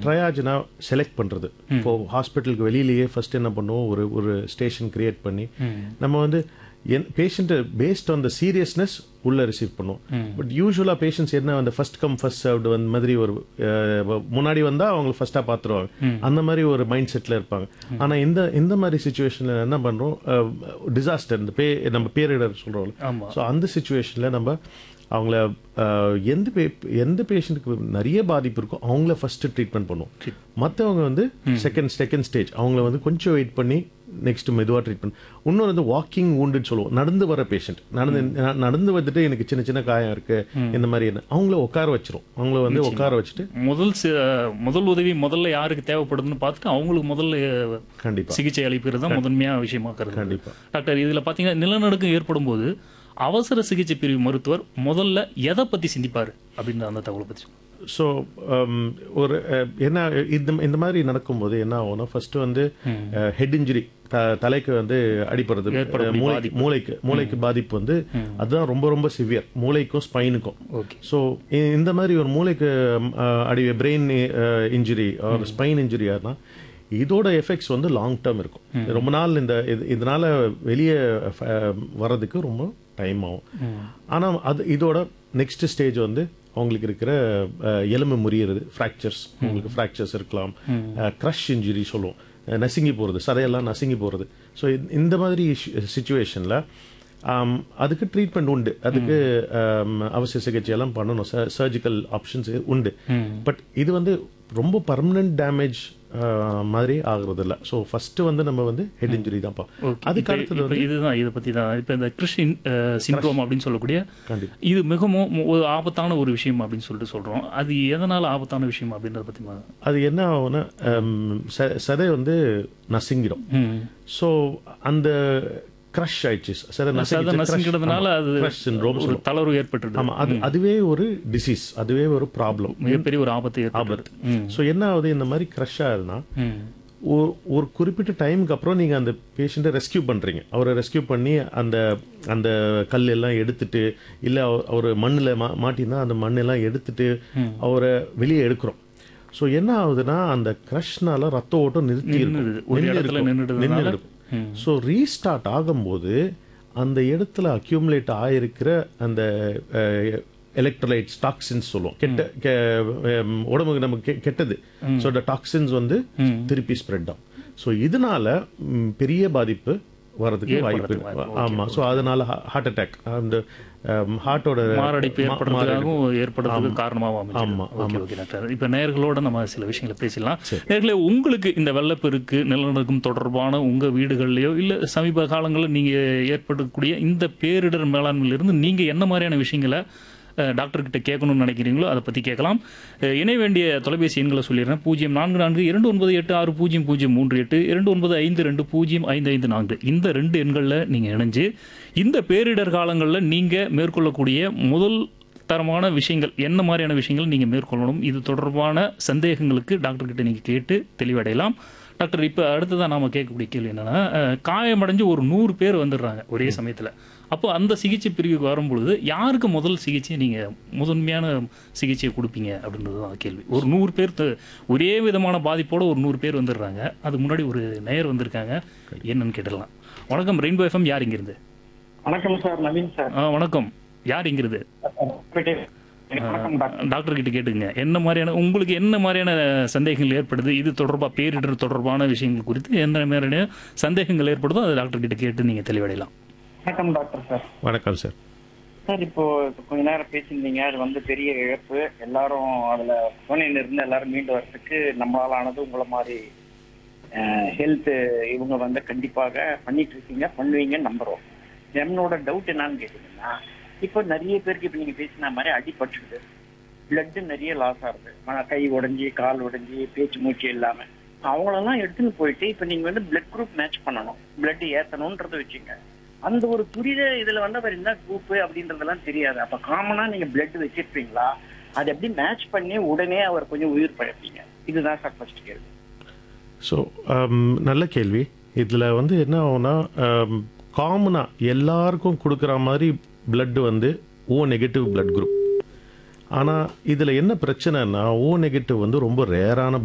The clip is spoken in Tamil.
ட்ரையாஜ்னா செலக்ட் பண்ணுறது இப்போ ஹாஸ்பிட்டலுக்கு வெளியிலேயே ஃபர்ஸ்ட் என்ன பண்ணுவோம் ஒரு ஒரு ஸ்டேஷன் கிரியேட் பண்ணி நம்ம வந்து என் பேஷண்ட்டை பேஸ்ட் ஆன் த சீரியஸ்னஸ் உள்ள ரிசீவ் பண்ணுவோம் பட் யூஸ்வலாக பேஷண்ட்ஸ் என்ன அந்த ஃபர்ஸ்ட் கம் ஃபர்ஸ்ட் சர்வ்டு வந்து மாதிரி ஒரு அஹ், முன்னாடி வந்தால் அவங்க ஃபர்ஸ்ட்டாக பார்த்துருவாங்க அந்த மாதிரி ஒரு மைண்ட் செட்டில் இருப்பாங்க ஆனால் இந்த இந்த மாதிரி சுச்சுவேஷனில் என்ன பண்ணுறோம் டிசாஸ்டர் இந்த பே நம்ம பேரிடர் சொல்கிறோம் ஆமா. ஸோ அந்த சுச்சுவேஷனில் நம்ம அவங்கள அஹ், எந்த பே எந்த பேஷண்ட்டுக்கு நிறைய பாதிப்பு இருக்கோ அவங்கள ஃபர்ஸ்ட் ட்ரீட்மெண்ட் பண்ணுவோம் மற்றவங்க வந்து செகண்ட் செகண்ட் ஸ்டேஜ் அவங்கள வந்து கொஞ்சம் வெயிட் பண்ணி நெக்ஸ்ட் மெதுவாக ட்ரீட்மெண்ட் இன்னொரு வந்து வாக்கிங் wounded சொல்லுவோம் நடந்து வர பேஷண்ட் நடந்து ந- நடந்து வந்துட்டு எனக்கு சின்ன சின்ன காயம் இருக்கு இந்த மாதிரி என்ன அவங்கள உட்கார வச்சிரும் அவங்கள வந்து உட்கார வச்சுட்டு முதல் சி- முதல் உதவி முதல்ல யாருக்கு தேவைப்படுதுன்னு பார்த்துட்டு அவங்களுக்கு முதல்ல கண்டிப்பா சிகிச்சை அளிப்பது தான் முதன்மையா விஷயமா கருது கண்டிப்பா. டாக்டர் இதுல பாத்தீங்கன்னா நிலநடுக்கம் ஏற்படும் போது அவசர சிகிச்சை பிரிவு மருத்துவர் முதல்ல எதை பத்தி சிந்திப்பாரு அப்படின்ற அந்த தகவலை பத்தி சொல்லுங்க. ஸோ ஒரு அஹ், என்ன இந்த இந்த மாதிரி நடக்கும்போது என்ன ஆகும்னா ஃபர்ஸ்ட் வந்து ஹெட் இன்ஜுரி தலைக்கு வந்து அடிப்படுறது ஏற்படக்கூடிய மூளை மூளைக்கு மூளைக்கு பாதிப்பு வந்து அதுதான் ரொம்ப ரொம்ப சிவியர் மூளைக்கும் ஸ்பைனுக்கும் ஓகே ஸோ இந்த மாதிரி ஒரு மூளைக்கு ம், அஹ், அடி பிரெயின் இன்ஜுரி ஒரு ஸ்பைன் இன்ஜுரி ஆனா இதோட எஃபெக்ட்ஸ் வந்து லாங் டேர்ம் இருக்கும் ரொம்ப நாள் இந்த இது- இதனால வெளியே அஹ், வர்றதுக்கு ரொம்ப டைம் ஆகும் ஆனா அது இதோட நெக்ஸ்ட் ஸ்டேஜ் வந்து அவங்களுக்கு இருக்கிற அஹ், எலும்பு முறியறது ஃப்ராக்சர்ஸ் உங்களுக்கு ஃப்ராக்சர்ஸ் இருக்கலாம் க்ரஷ் இன்ஜுரி சொல்லுவோம் அஹ், நசுங்கி போகிறது சதையெல்லாம் நசுங்கி போகிறது ஸோ இந்த மாதிரி சுச்சுவேஷனில் அதுக்கு ட்ரீட்மெண்ட் உண்டு அதுக்கு ஆம், அவசிய சிகிச்சை எல்லாம் பண்ணணும் சர்ஜிக்கல் ஆப்ஷன்ஸ் உண்டு பட் இது வந்து ரொம்ப பர்மனன்ட் டேமேஜ் மாதிரி ஆகுறது இல்ல ஸோ ஃபர்ஸ்ட் வந்து நம்ம வந்து ஹெட் இன்ஜுரி தான் பார்ப்போம் ஓகே அதுக்கு இப்ப- அடுத்தது இப்ப இதுதான் இதை பத்தி தான் இப்ப இந்த கிறிஷ் சிண்ட்ரோம் அப்படின்னு சொல்லக்கூடிய கண்டிப்பா இது மிகவும் ஒரு ஆபத்தான ஒரு விஷயம் அப்படின்னு சொல்லிட்டு சொல்றோம் அது எதனால ஆபத்தான விஷயம் அப்படின்றத பத்தி மா- அது என்ன ஆகும்னா ஆம், ச- சதை வந்து நசுங்கிடும் ம். ஸோ அந்த க்ரஷ் ஆயிடுச்சு சதை சதை நசுங்கிடுறதுனால அது க்ரஷ் சிண்ட்ரோம் ஒரு தளர்வு ஏற்பட்டுருது ஆமா அது அதுவே ஒரு டிசீஸ் அதுவே ஒரு ப்ராப்ளம் மிகப்பெரிய ஒரு ஆபத்து ஏற்படுது ம். ஸோ என்ன ஆகுது இந்த மாதிரி க்ரஷ் ஆகுதுன்னா ம். ஒரு ஒரு குறிப்பிட்ட டைமுக்கு அப்புறம் நீங்கள் அந்த பேஷண்ட்டை ரெஸ்கியூ பண்ணுறீங்க அவரை ரெஸ்கியூ பண்ணி அந்த அந்த கல் எல்லாம் எடுத்துட்டு இல்லை அவர் மண்ணில் மா மாட்டினா அந்த மண்ணெல்லாம் எடுத்துட்டு அவரை வெளியே எடுக்கிறோம் ஸோ என்ன ஆகுதுன்னா அந்த க்ரஷ்னால ரத்த ஓட்டம் நிறுத்தி நின்னுடுது. ஒரு நின்னு இடத்துல இருக்கும். நின்னுடுறதுனால- நின்னு இருக்கும் ஸோ ரீஸ்டார்ட் ஆகும்போது அந்த இடத்துல அக்யூமுலேட் ஆயிருக்கிற அந்த எலக்ட்ரோலைட்ஸ் டாக்ஸின்ஸ் சொல்லுவோம் கெட்ட கெ- ஹம், உடம்புக்கு நமக்கு கெ- கெட்டது ஸோ இந்த டாக்ஸின்ஸ் வந்து திருப்பி ஸ்ப்ரெட் ஆகும் ஸோ இதனால ம், பெரிய பாதிப்பு வரதுக்கு வாய்ப்பு இருக்கு. ஆமா ஸோ அதனால ஹார்ட் அட்டாக் அந்த ஹார்ட்டோட மாரடைப்பு ஏற்படுறதுக்காகவும் ஏற்படுறதுக்கு காரணமாகவும் ஆமா, ஓகே ஓகே டாக்டர் இப்போ நேர்களோட நம்ம சில விஷயங்களை பேசலாம் நேர்களே உங்களுக்கு இந்த வெள்ளப்பெருக்கு நிலநடுக்கம் தொடர்பான உங்க வீடுகள்லயோ இல்ல சமீப காலங்களில் நீங்க ஏற்படக்கூடிய இந்த பேரிடர் மேலாண்மையிலிருந்து நீங்க என்ன மாதிரியான விஷயங்களை அஹ், டாக்டர் கிட்ட கேட்கணும்னு நினைக்கிறீங்களோ அதை பத்தி கேட்கலாம் அஹ், இணைய வேண்டிய தொலைபேசி எண்களை சொல்லிடுறேன் பூஜ்ஜியம் நான்கு நான்கு இரண்டு ஒன்பது எட்டு ஆறு பூஜ்ஜியம் பூஜ்ஜியம் மூன்று எட்டு இரண்டு ஒன்பது ஐந்து ரெண்டு பூஜ்ஜியம் ஐந்து ஐந்து நான்கு இந்த ரெண்டு எண்களில் நீங்க இணைஞ்சு இந்த பேரிடர் காலங்களில் நீங்க மேற்கொள்ளக்கூடிய முதல் தரமான விஷயங்கள் என்ன மாதிரியான விஷயங்கள் நீங்கள் மேற்கொள்ளணும் இது தொடர்பான சந்தேகங்களுக்கு டாக்டர் கிட்ட நீங்கள் கேட்டு தெளிவடையலாம் டாக்டர் இப்போ அடுத்ததான் நாம கேட்கக்கூடிய கேள்வி என்னன்னா அஹ், காயமடைஞ்சு ஒரு நூறு பேர் வந்துடுறாங்க ஒரே சமயத்தில் அப்போ அந்த சிகிச்சை பிரிவுக்கு வரும்பொழுது யாருக்கு முதல் சிகிச்சை நீங்கள் முதன்மையான சிகிச்சையை கொடுப்பீங்க அப்படின்றது தான் கேள்வி ஒரு நூறு பேர் த- ஒரே விதமான பாதிப்போட ஒரு நூறு பேர் வந்துடுறாங்க அது முன்னாடி ஒரு நேயர் வந்திருக்காங்க என்னன்னு கேட்டுடலாம் வணக்கம் ரெயின்போ எஃப்எம் யார் இங்கிருந்து வணக்கம் சார் நவீன் சார் ஆ, வணக்கம் யார் இங்கிருந்து வணக்கம் டாக்டர் டாக்டர் கிட்ட கேட்டுங்க என்ன மாதிரியான உங்களுக்கு என்ன மாதிரியான சந்தேகங்கள் ஏற்படுது இது தொடர்பா பேரிடர் தொடர்பான விஷயங்கள் குறித்து என்ன மாதிரியான சந்தேகங்கள் ஏற்படுதோ அதை டாக்டர் கிட்ட கேட்டு நீங்க தெளிவடையலாம் வணக்கம் டாக்டர் சார் வணக்கம் சார் சார் இப்போ இப்ப கொஞ்ச நேரம் பேசியிருந்தீங்க அது வந்து பெரிய இழப்பு எல்லாரும் அதுல சோனியில் இருந்து எல்லாரும் மீண்டு வர்றதுக்கு நம்மளால ஆனது உங்களை மாதிரி ஹெல்த் இவங்க வந்து கண்டிப்பாக பண்ணிட்டு இருக்கீங்க பண்ணுவீங்கன்னு நம்புறோம் என்னோட டவுட் என்னன்னு கேட்டீங்கன்னா இப்போ நிறைய பேருக்கு இப்ப நீங்க பேசின மாதிரி அடிபட்டுடுது பிளட் நிறைய லாஸ் ஆகுது ம- கை உடைஞ்சி கால் உடைஞ்சி பேச்சு மூச்சு இல்லாம அவங்களெல்லாம் எடுத்துன்னு போயிட்டு இப்ப நீங்க வந்து பிளட் குரூப் மேட்ச் பண்ணணும் பிளட் ஏத்தணும்ன்றத வச்சுங்க அந்த ஒரு புரிதல் இதுல வந்து அவர் என்ன குரூப் அப்படின்றதெல்லாம் தெரியாது அப்ப காமனா நீங்க பிளட் வச்சிருப்பீங்களா அதை எப்படி மேட்ச் பண்ணி உடனே அவர் கொஞ்சம் உயிர் பழப்பீங்க இதுதான் சார் ஃபர்ஸ்ட் கேள்வி ஸோ நல்ல கேள்வி இதில் வந்து என்ன ஆகும்னா காமனாக எல்லாருக்கும் கொடுக்குற மாதிரி blood வந்து ஓ நெகட்டிவ் blood குரூப் ஆனால் இதில் என்ன பிரச்சனைனா ஓ நெகட்டிவ் வந்து ரொம்ப ரேரான